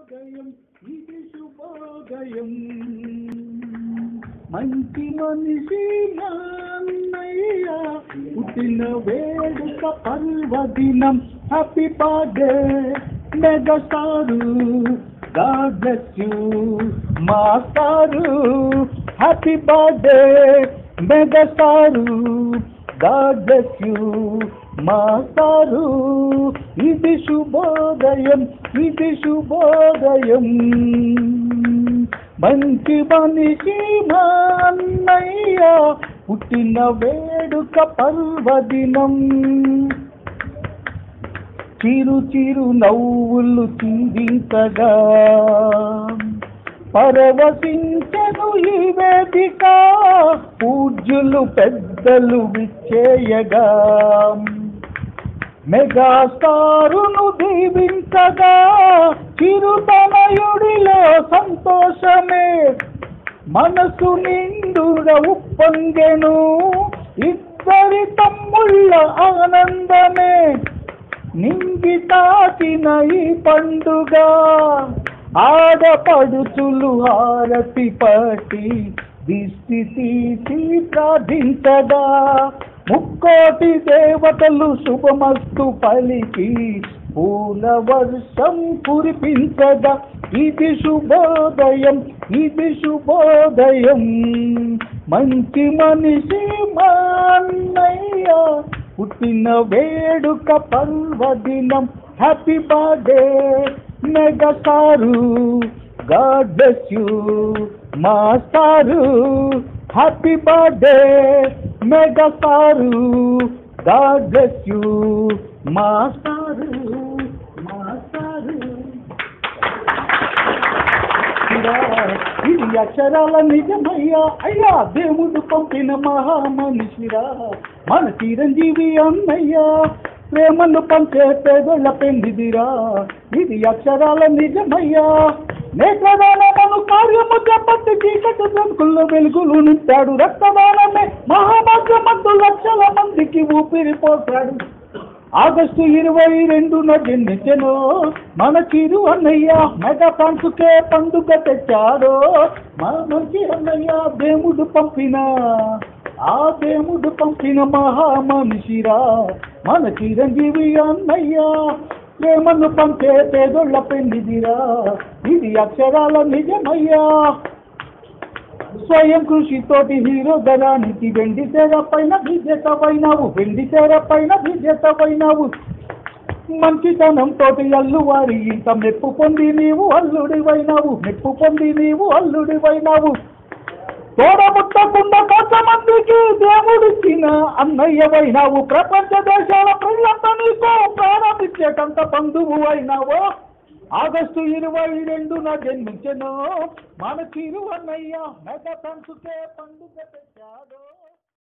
శుభోదయం ఇది శుభోదయం మంచి మనిషి నాన్నయ్య పుట్టిన వేడుక పర్వదినం happy birthday megastar god bless you మాస్టారు happy birthday megastar god bless you మాస్టారు ఇది శుభోదయం ఇది శుభోదయం మంచి మనిషి మా అన్నయ్య పుట్టిన వేడుక పర్వదినం చిరు చిరు నవ్వులు చిందించగా పరవశించను ఈ వేదిక పూజ్యులు పెద్దలు విచ్చేయగా మెగాస్టారును దీవించగా చిరుతనయుడిలో సంతోషమే మనసు నిండుగా ఉప్పొంగెను ఇద్దరి తమ్ముళ్ళ ఆనందమే నింగి తాకిన ఈ పండుగ ఆడపడుచులు హారతి పట్టి దిష్టి తీసి ప్రార్థించగా ముక్కోటి దేవతలు శుభమస్తు పలికి పూల వర్షం కురిపించగా ఇది శుభోదయం ఇది శుభోదయం మంచి మనిషి మా అన్నయ్య పుట్టిన వేడుక పర్వదినం happy birthday megastar god bless you మాస్టారు happy birthday megastar god bless you మాస్టారు మాస్టారు ఇరా, ఇది అక్షరాల నిజమయ్యా అయ్యా దేవుడు పంపిన మహా మనిషిరా మన చిరంజీవి అన్నయ్యా ప్రేమను పంచే పేదోళ్ళ పెండిదిరా ఇది అక్షరాల నిజమయ్యా నేత్రదానమును కార్యము చెప్పట్టి చీకటి బ్రతుకుల్లో వెలుగులు నింపాడు రక్తదానమే మహాభాగ్యమంతు లక్షల మందికి ఊపిరి పోసాడు ఆగస్టు ఇరవై రెండున జన్మించెను మన చిరు అన్నయ్య మెగా ఫ్రాన్స్కే పండుగ తెచ్చాడు మన మంచి అన్నయ్య దేవుడు పంపిన ఆ దేవుడు పంపిన మహా మనిషిరా మన చిరంజీవి అన్నయ్య ప్రేమను పంచే పేదోళ్ళ పెండిదిరా ఇది అక్షరాల నిజమయ్యా స్వయం కృషితోటి హీరో ధరానికి వెండి తెర పైన విజేతమైనావు వెండి తెర పైన విజేతమైనావు మంచితనం తోటి అల్లువారి ఇంత మెప్పు పొంది నీవు అల్లుడివైనావు మెప్పు పొంది నీవు అల్లుడివైనావు తోడముట్టకుండా కొంతమందికి దేవుడిచ్చిన అన్నయ్యవైనావు ప్రపంచ దేశాల ప్రజలంతా నీకు ప్రారంభించేటంత బంధువు అయినావు ఆగస్టు ఇరవై రెండున జన్మించెను మన చిరు అన్నయ్య మెగా పండుగ తెచ్చాడు